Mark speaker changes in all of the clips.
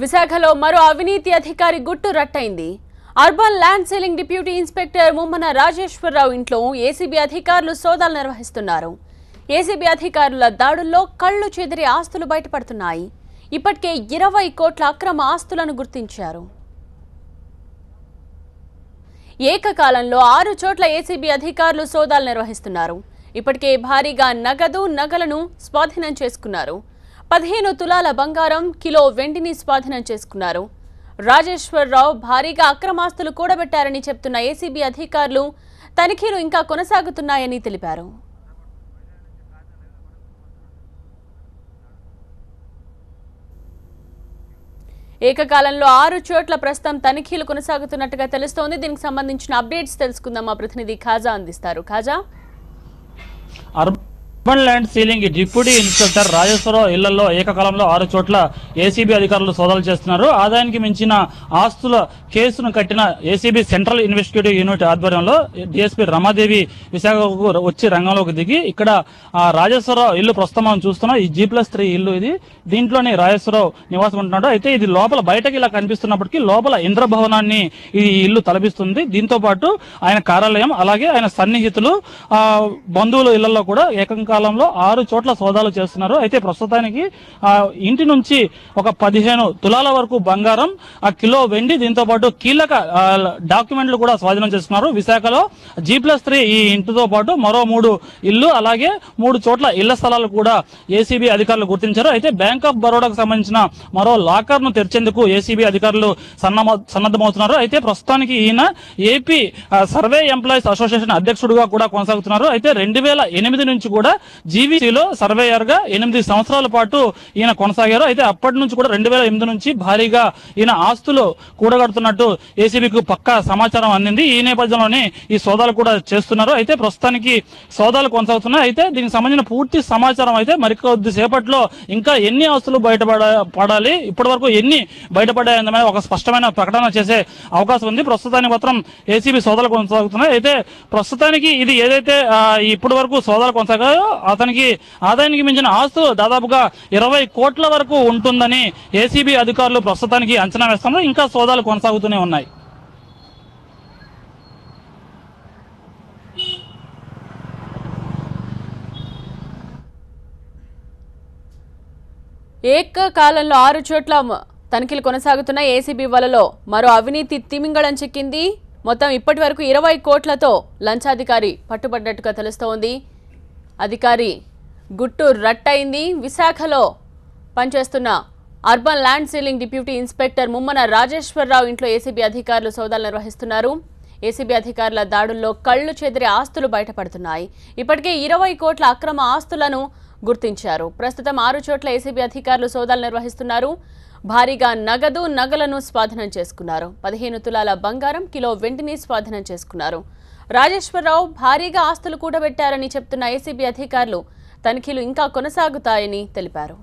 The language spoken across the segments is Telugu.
Speaker 1: విశాఖలో మరో అవినీతి అధికారి గుట్టు రట్టయింది urban land ceiling deputy inspector Mummana Rajeswararao ఇంట్లో ఏసీబీ అధికారులు సోదాలు నిర్వహిస్తున్నారు ఏసీబీ అధికారుల దాడుల్లో కళ్ళు చెదిరి ఆస్తులు బయటపడుతున్నాయి ఇప్పటికే ఇరవై కోట్ల అక్రమ ఆస్తులను గుర్తించారు ఏకకాలంలో ఆరు చోట్ల ఏసీబీ అధికారులు సోదాలు నిర్వహిస్తున్నారు ఇప్పటికే భారీగా నగదు నగలను స్వాధీనం చేసుకున్నారు పదిహేను తులాల బంగారం కిలో వెండిని స్వాధీనం చేసుకున్నారు రాజేశ్వరరావు భారీగా అక్రమాస్తులు కూడబెట్టారని చెప్తున్న ఏసీబీ అధికారులు తనిఖీలు ఇంకా కొనసాగుతున్నాయని తెలిపారు ఏకకాలంలో ఆరు చోట్ల ప్రస్తుతం తనిఖీలు కొనసాగుతున్నట్టుగా తెలుస్తోంది దీనికి సంబంధించిన అప్డేట్స్ తెలుసుకుందాం మా ప్రతినిధి ఖాజా అందిస్తారు Khaja
Speaker 2: urban land ceiling deputy inspector Rajeswararao ఇళ్లలో ఏకకాలంలో ఆరు చోట్ల ఏసీబీ అధికారులు సోదాలు చేస్తున్నారు ఆదాయానికి మించిన ఆస్తుల కేసును కట్టిన ఏసీబీ సెంట్రల్ ఇన్వెస్టిగేటివ్ యూనిట్ ఆధ్వర్యంలో డిఎస్పీ రమాదేవి విశాఖకు వచ్చి రంగంలోకి దిగి ఇక్కడ ఆ రాజేశ్వరరావు ఇల్లు ప్రస్తుతం మనం చూస్తున్నాం ఈ జీ ప్లస్ త్రీ ఇల్లు ఇది దీంట్లోని రాజేశ్వరరావు నివాసం ఉంటున్నాడు అయితే ఇది లోపల బయటకి ఇలా కనిపిస్తున్నప్పటికీ లోపల ఇంద్రభవనాన్ని ఈ ఇల్లు తలపిస్తుంది దీంతో పాటు ఆయన కార్యాలయం అలాగే ఆయన సన్నిహితులు ఆ బంధువుల ఇళ్లలో కూడా ఏకంకాలంలో ఆరు చోట్ల సోదాలు చేస్తున్నారు అయితే ప్రస్తుతానికి ఆ ఇంటి నుంచి ఒక పదిహేను తులాల వరకు బంగారం ఆ కిలో వెండి దీంతో పాటు కీలక ఆ, డాక్యుమెంట్లు కూడా స్వాధీనం చేస్తున్నారు విశాఖలో జీ ప్లస్ త్రీ ఈ ఇంటితో పాటు మరో మూడు ఇల్లు అలాగే మూడు చోట్ల ఇళ్ల స్థలాలు కూడా ఏసీబీ అధికారులు గుర్తించారు అయితే బ్యాంక్ ఆఫ్ బరోడాకు సంబంధించిన మరో లాకర్ ను తెరిచేందుకు ఏసీబీ అధికారులు సన్నమ సన్నద్ధమవుతున్నారు అయితే ప్రస్తుతానికి ఈయన ఏపీ ఆ, సర్వే ఎంప్లాయీస్ అసోసియేషన్ అధ్యక్షుడిగా కూడా కొనసాగుతున్నారు అయితే రెండు వేల ఎనిమిది నుంచి కూడా జీవీసీలో సర్వేయర్ గా ఎనిమిది సంవత్సరాల పాటు ఈయన కొనసాగారు అయితే అప్పటి నుంచి కూడా రెండు వేల ఎనిమిది నుంచి భారీగా ఈయన ఆస్తులు కూడగడుతున్నట్టు ఏసీబీకి పక్కా సమాచారం అందింది ఈ నేపథ్యంలోనే ఈ సోదాలు కూడా చేస్తున్నారు అయితే ప్రస్తుతానికి సోదాలు కొనసాగుతున్నాయి అయితే దీనికి సంబంధించిన పూర్తి సమాచారం అయితే మరికొద్ది సేపట్లో ఇంకా ఎన్ని ఆస్తులు బయటపడ పడాలి ఇప్పటి వరకు ఎన్ని బయటపడ్డాయన్న మీద ఒక స్పష్టమైన ప్రకటన చేసే అవకాశం ఉంది ప్రస్తుతానికి మాత్రం ఏసీబీ సోదాలు కొనసాగుతున్నాయి అయితే ప్రస్తుతానికి ఇది ఏదైతే ఆ, ఇప్పటి వరకు సోదాలు కొనసాగాయో అతనికి ఆదాయానికి మించిన ఆస్తు దాదాపుగా ఇరవై కోట్ల వరకు ఉంటుందని ఏసీబీ అధికారులు ప్రస్తుతానికి అంచనా వేస్తున్నారు ఇంకా సోదాలు కొనసాగుతూనే ఉన్నాయి
Speaker 1: ఏకకాలంలో ఆరు చోట్ల మ- తనిఖీలు కొనసాగుతున్న ఏసీబీ వలలో మరో అవినీతి తిమింగళం చిక్కింది మొత్తం ఇప్పటి వరకు ఇరవై కోట్లతో లంచాధికారి పట్టుబడ్డట్టుగా తెలుస్తోంది అధికారి గుట్టు రట్టయింది విశాఖలో పనిచేస్తున్న urban land ceiling deputy inspector Mummana Rajeswararao ఇంట్లో ఏసీబీ అధికారులు సోదాలు నిర్వహిస్తున్నారు ఏసీబీ అధికారుల దాడుల్లో కళ్లు చెదిరే ఆస్తులు బయటపడుతున్నాయి ఇప్పటికే ఇరవై కోట్ల అక్రమ ఆస్తులను గుర్తించారు ప్రస్తుతం ఆరు చోట్ల ఏసీబీ అధికారులు సోదాలు నిర్వహిస్తున్నారు భారీగా నగదు నగలను స్వాధీనం చేసుకున్నారు పదిహేను తులాల బంగారం కిలో వెండిని స్వాధీనం చేసుకున్నారు రాజేశ్వరరావు భారీగా ఆస్తులు కూడబెట్టారని చెప్తున్న ఏసీబీ అధికారులు తనిఖీలు ఇంకా కొనసాగుతాయని తెలిపారు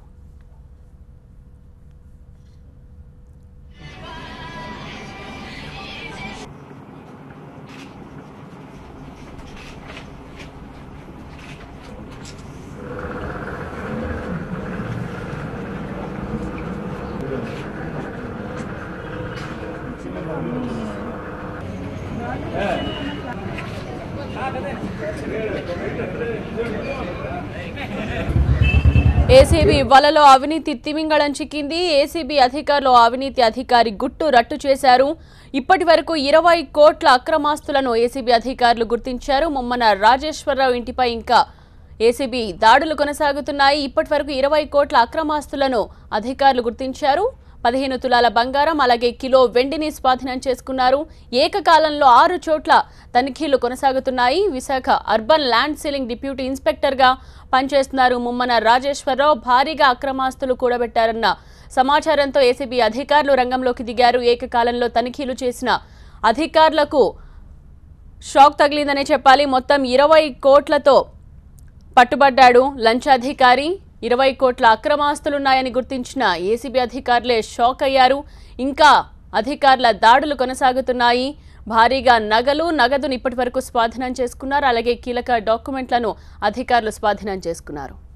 Speaker 1: ఏసీబీ వలలో అవినీతి తిమింగళం చిక్కింది ఏసీబీ అధికారులు అవినీతి అధికారి గుట్టు రట్టు చేశారు ఇప్పటి వరకు ఇరవై కోట్ల అక్రమాస్తులను ఏసీబీ అధికారులు గుర్తించారు మొమ్మన రాజేశ్వరరావు ఇంటిపై ఇంకా ఏసీబీ దాడులు కొనసాగుతున్నాయి ఇప్పటి వరకు ఇరవై కోట్ల అక్రమాస్తులను అధికారులు గుర్తించారు పదిహేను తులాల బంగారం అలాగే కిలో వెండిని స్వాధీనం చేసుకున్నారు ఏకకాలంలో ఆరు చోట్ల తనిఖీలు కొనసాగుతున్నాయి Visakha urban land ceiling deputy ఇన్స్పెక్టర్గా పనిచేస్తున్నారు ముమ్మన రాజేశ్వరరావు భారీగా అక్రమాస్తులు కూడబెట్టారన్న సమాచారంతో ఏసీబీ అధికారులు రంగంలోకి దిగారు ఏకకాలంలో తనిఖీలు చేసిన అధికారులకు షాక్ తగిలిందనే చెప్పాలి మొత్తం ఇరవై కోట్లతో పట్టుబడ్డాడు లంచాధికారి ఇరవై కోట్ల అక్రమాస్తులున్నాయని గుర్తించిన ఏసీబీ అధికారులే షాక్ అయ్యారు ఇంకా అధికారుల దాడులు కొనసాగుతున్నాయి భారీగా నగలు నగదును ఇప్పటి వరకు స్వాధీనం చేసుకున్నారు అలాగే కీలక డాక్యుమెంట్లను అధికారులు స్వాధీనం చేసుకున్నారు